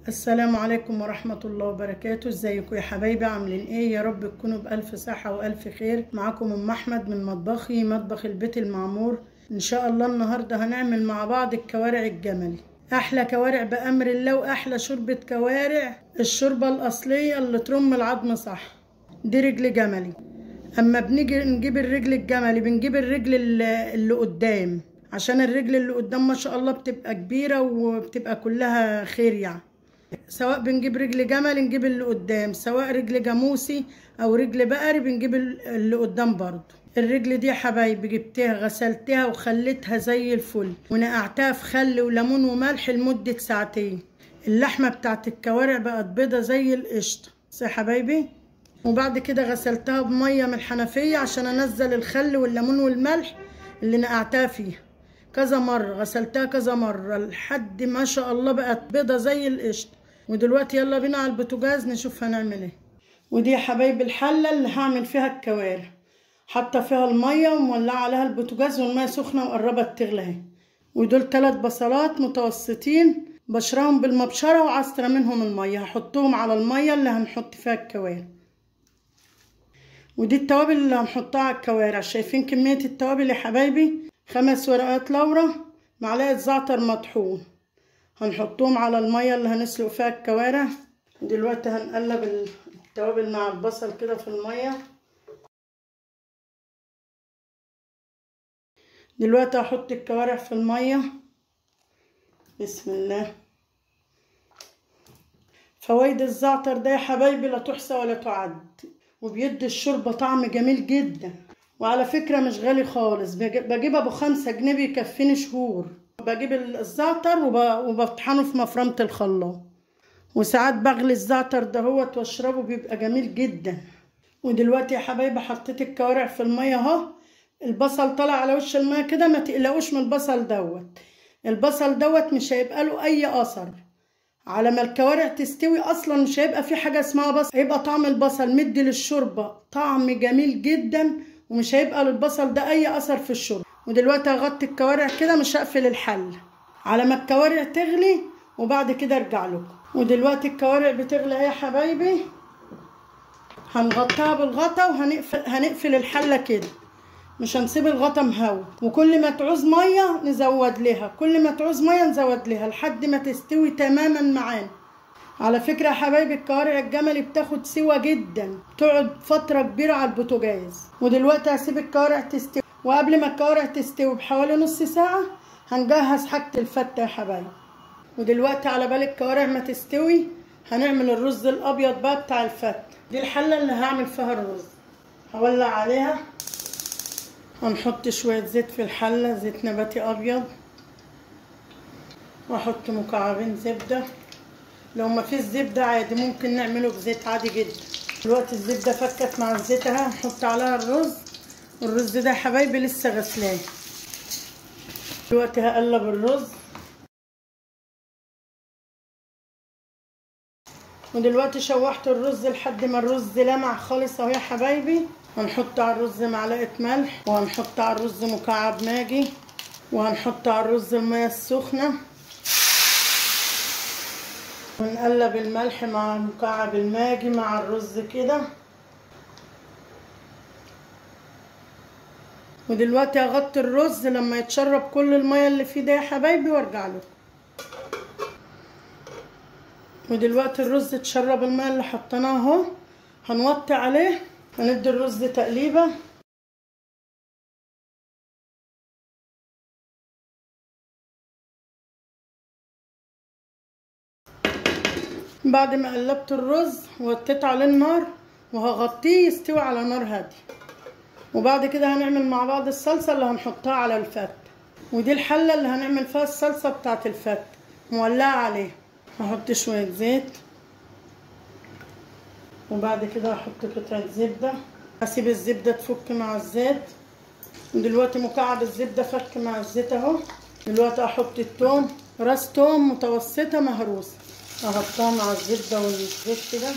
السلام عليكم ورحمة الله وبركاته ازيكم يا حبايبي عاملين ايه يا رب تكونوا بألف صحة وألف خير معاكم ام احمد من مطبخي مطبخ البيت المعمور ان شاء الله النهاردة هنعمل مع بعض الكوارع الجملي احلى كوارع بأمر الله واحلى شوربة كوارع الشوربة الاصلية اللي ترم العظم صح دي رجل جملي اما بنيجي نجيب الرجل الجملي بنجيب الرجل اللي اللي قدام عشان الرجل اللي قدام ما شاء الله بتبقى كبيرة وبتبقى كلها خير يعني سواء بنجيب رجل جمل نجيب اللي قدام سواء رجل جاموسي او رجل بقري بنجيب اللي قدام برضو الرجل دي يا حبايبي جبتها غسلتها وخليتها زي الفل ونقعتها في خل وليمون وملح لمدة ساعتين اللحمة بتاعت الكوارع بقت بيضة زي القشطة يا حبايبي وبعد كده غسلتها بمية من الحنفية عشان انزل الخل والليمون والملح اللي نقعتها فيها كذا مرة غسلتها كذا مرة لحد ما شاء الله بقت بيضة زي القشطة ودلوقتي يلا بينا على البوتاجاز نشوف هنعمل ايه ودي يا حبايبي الحلة اللي هعمل فيها الكوارع حاطة فيها المية ومولعة عليها البوتاجاز والمية سخنة وقربت تغلى اهي ودول تلات بصلات متوسطين بشرهم بالمبشرة وعصرة منهم المية هحطهم على المية اللي هنحط فيها الكوارع ودي التوابل اللي هنحطها على الكوارع شايفين كمية التوابل يا حبايبي خمس ورقات لورا معلقة زعتر مطحون هنحطهم على المية اللي هنسلق فيها الكوارع دلوقتي هنقلب التوابل مع البصل كده في المية دلوقتي هحط الكوارع في المية بسم الله فوائد الزعتر ده يا حبايبي لا تحصى ولا تعد وبيدي الشوربة طعم جميل جدا وعلى فكرة مش غالي خالص بجيب ابو خمسة جنيه بيكفيني شهور بجيب الزعتر وبطحنه في مفرمة الخلاط وساعات بغلي الزعتر دهوت واشربه بيبقى جميل جدا ودلوقتي يا حبايبي حطيت الكوارع في المية اهو البصل طلع على وش المية كده ما تقلقوش من البصل دوت البصل دوت مش هيبقى له اي اثر على ما الكوارع تستوي اصلا مش هيبقى في حاجه اسمها بصل هيبقى طعم البصل مدي للشوربه طعم جميل جدا ومش هيبقى للبصل ده اي اثر في الشرب ودلوقتي هغطي الكوارع كده مش هقفل الحل على ما الكوارع تغلي وبعد كده ارجع لكم ودلوقتي الكوارع بتغلي اهي يا حبايبي هنغطيها بالغطا وهنقفل هنقفل الحله كده مش هنسيب الغطا مهوي وكل ما تعوز ميه نزود لها كل ما تعوز ميه نزود لها لحد ما تستوي تماما معانا على فكرة يا حبايبي الكوارع الجملي بتاخد سوا جدا تقعد فترة كبيرة على البوتاجاز ودلوقتي هسيب الكوارع تستوي وقبل ما الكوارع تستوي بحوالي نص ساعة هنجهز حاجة الفتة يا حبايبي ودلوقتي على بال الكوارع ما تستوي هنعمل الرز الأبيض بقى بتاع الفتة دي الحلة اللي هعمل فيها الرز هولع عليها هنحط شوية زيت في الحلة زيت نباتي أبيض واحط مكعبين زبده لو ما فيش زبدة عادي ممكن نعمله بزيت عادي جدا دلوقتي الزبدة فكت مع الزيت اهي نحط عليها الرز الرز ده يا حبايبي لسه غسلاه دلوقتي هقلب الرز ودلوقتي شوحت الرز لحد ما الرز لمع خالص اهو يا حبايبي هنحط على الرز معلقة ملح وهنحط على الرز مكعب ماجي وهنحط على الرز المية السخنة ونقلب الملح مع مكعب الماجي مع الرز كده ودلوقتي هغطي الرز لما يتشرب كل المية اللي فيه ده يا حبايبي وارجع له ودلوقتي الرز اتشرب المية اللي حطيناها اهو هنوطي عليه هندي الرز تقليبه بعد ما قلبت الرز وطيت عليه النار وهغطيه يستوي على نار هاديه وبعد كده هنعمل مع بعض الصلصه اللي هنحطها على الفت ودي الحله اللي هنعمل فيها الصلصه بتاعه الفت مولعه عليها هحط شويه زيت وبعد كده هحط قطعه زبده هسيب الزبده تفك مع الزيت ودلوقتي مكعب الزبده فك مع الزيت اهو دلوقتي هحط التوم راس توم متوسطه مهروسه احطها مع الزبده والزيت كده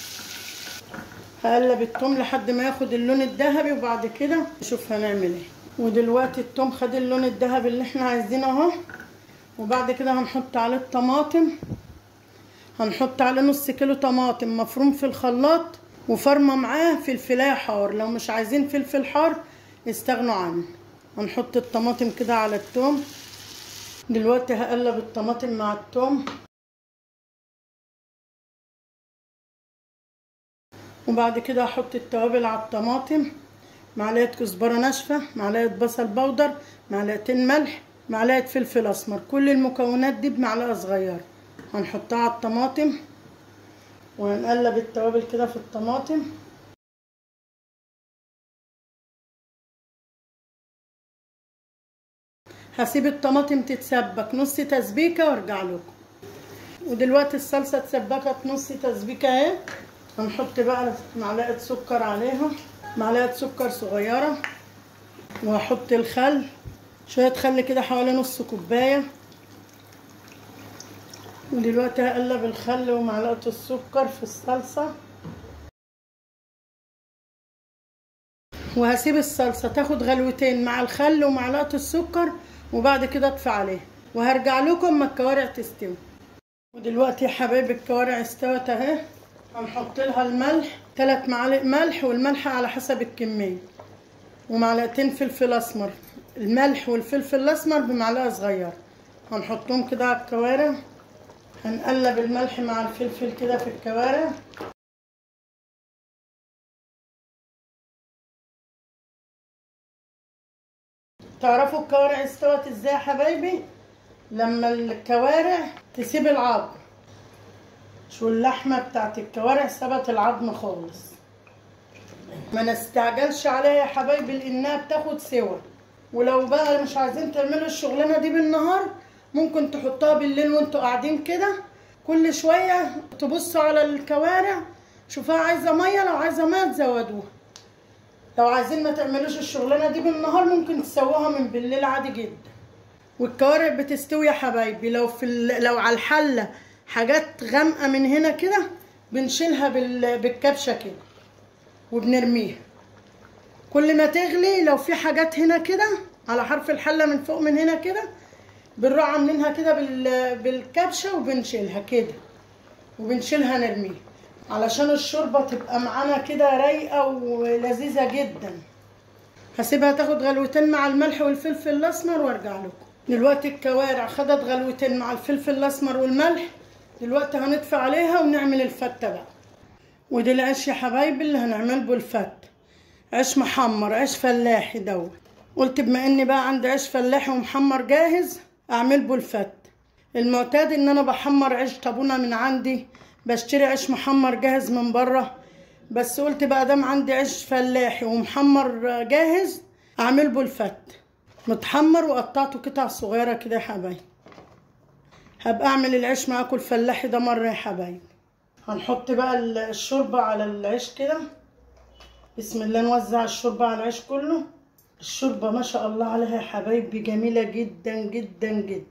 هقلب التوم لحد ما ياخد اللون الذهبي وبعد كده نشوف هنعمل ايه ودلوقتي التوم خد اللون الذهبي اللي احنا عايزينه اهو وبعد كده هنحط عليه الطماطم هنحط عليه نص كيلو طماطم مفروم في الخلاط وفرمة معاه فلفلاية حار لو مش عايزين فلفل حار استغنوا عنه هنحط الطماطم كده على التوم دلوقتي هقلب الطماطم مع التوم وبعد كده هحط التوابل على الطماطم معلقه كزبره ناشفه معلقه بصل بودر معلقتين ملح معلقه فلفل اسمر كل المكونات دي بمعلقه صغيره هنحطها على الطماطم وهنقلب التوابل كده في الطماطم هسيب الطماطم تتسبك نص تسبيكه وارجع لكم ودلوقتي الصلصه اتسبكت نص تسبيكه اهي هنحط بقى معلقه سكر عليها معلقه سكر صغيره وهحط الخل شويه خل كده حوالي نص كوبايه ودلوقتي هقلب الخل ومعلقه السكر في الصلصه وهسيب الصلصه تاخد غلوتين مع الخل ومعلقه السكر وبعد كده اطفي عليها وهرجع لكم ما الكوارع تستوي ودلوقتي يا حبايبي الكوارع استوت اهي هنحط لها الملح ثلاث معالق ملح والملح على حسب الكميه ومعلقتين فلفل اسمر الملح والفلفل الاسمر بمعلقه صغيره هنحطهم كده على الكوارع هنقلب الملح مع الفلفل كده في الكوارع تعرفوا الكوارع استوت ازاي يا حبايبي لما الكوارع تسيب العظم شو اللحمة بتاعت الكوارع سابت العظم خالص ما نستعجلش عليها يا حبايبي لانها بتاخد سوا ولو بقى مش عايزين تعملوا الشغلانة دي بالنهار ممكن تحطوها بالليل وانتوا قاعدين كده كل شوية تبصوا على الكوارع شوفها عايزة مية لو عايزة مية تزودوها لو عايزين ما تعملوش الشغلانة دي بالنهار ممكن تسووها من بالليل عادي جدا والكوارع بتستوي يا حبايبي لو في لو على الحلة حاجات غامقة من هنا كده بنشيلها بال... بالكبشة كده وبنرميها كل ما تغلي لو في حاجات هنا كده على حرف الحلة من فوق من هنا كده بنروح عاملينها كده بال... بالكبشة وبنشيلها كده وبنشيلها نرميها علشان الشوربة تبقى معانا كده رايقة ولذيذة جدا هسيبها تاخد غلوتين مع الملح والفلفل الأسمر وارجع لكم دلوقتي الكوارع خدت غلوتين مع الفلفل الأسمر والملح دلوقتي هنطفي عليها ونعمل الفتة بقى ودي العيش يا حبايبي اللي هنعمل بيه الفتة عيش محمر عيش فلاحي دوت قلت بما اني بقى عندي عيش فلاحي ومحمر جاهز اعمل بيه الفتة المعتاد ان انا بحمر عيش طابونة من عندي بشتري عيش محمر جاهز من بره بس قلت بقى دام عندي عيش فلاحي ومحمر جاهز اعمل بيه الفت متحمر وقطعته قطع صغيره كده يا حبايبي هبقى اعمل العيش معاكم الفلاحي ده مره يا حبايبي هنحط بقى الشوربه على العيش كده بسم الله نوزع الشوربه على العيش كله الشوربه ما شاء الله عليها يا حبايبي جميله جدا جدا جدا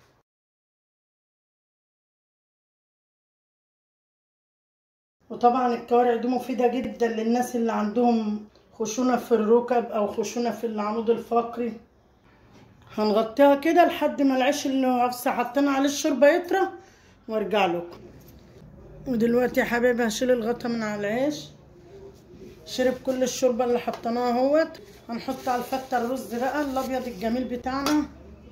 وطبعا الكوارع دي مفيدة جدا للناس اللي عندهم خشونة في الركب أو خشونة في العمود الفقري هنغطيها كده لحد ما العيش اللي لسه حطينا عليه الشوربة يطرى وارجع لكم ودلوقتي يا حبايبي هشيل الغطا من على العيش شرب كل الشوربة اللي حطيناها اهوت هنحط على الفتة الرز بقى الأبيض الجميل بتاعنا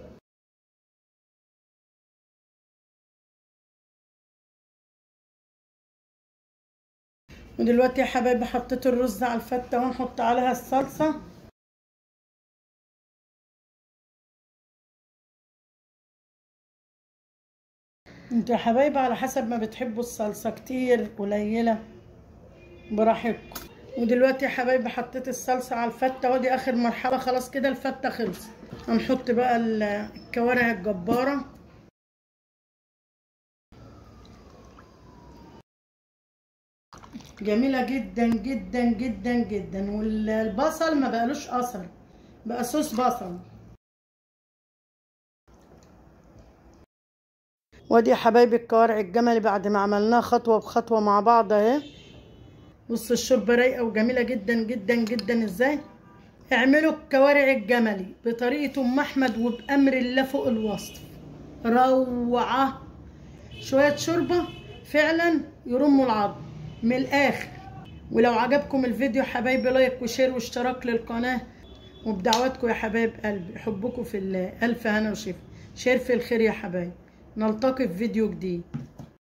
ودلوقتي يا حبايبي حطيت الرز على الفتة ونحط عليها الصلصة انتوا يا حبايبي على حسب ما بتحبوا الصلصة كتير قليلة براحتكم ودلوقتي يا حبايبي حطيت الصلصة على الفتة ودي اخر مرحلة خلاص كده الفتة خلصت هنحط بقى الكوارع الجبارة جميلة جدا جدا جدا جدا والبصل ما بقالوش اثر بقى صوص بصل وادي يا حبايبي الكوارع الجملي بعد ما عملناها خطوة بخطوة مع بعض اهي بص الشوربة رايقة وجميلة جدا جدا جدا ازاي اعملوا الكوارع الجملي بطريقة ام احمد وبامر الله فوق الوصف روعة شوية شوربة فعلا يرموا العظم من الاخر ولو عجبكم الفيديو حبايبي لايك وشير واشتراك للقناه وبدعواتكم يا حبايب قلبي حبكم في الله الف هنا وشفا شير في الخير يا حبايب نلتقي في فيديو جديد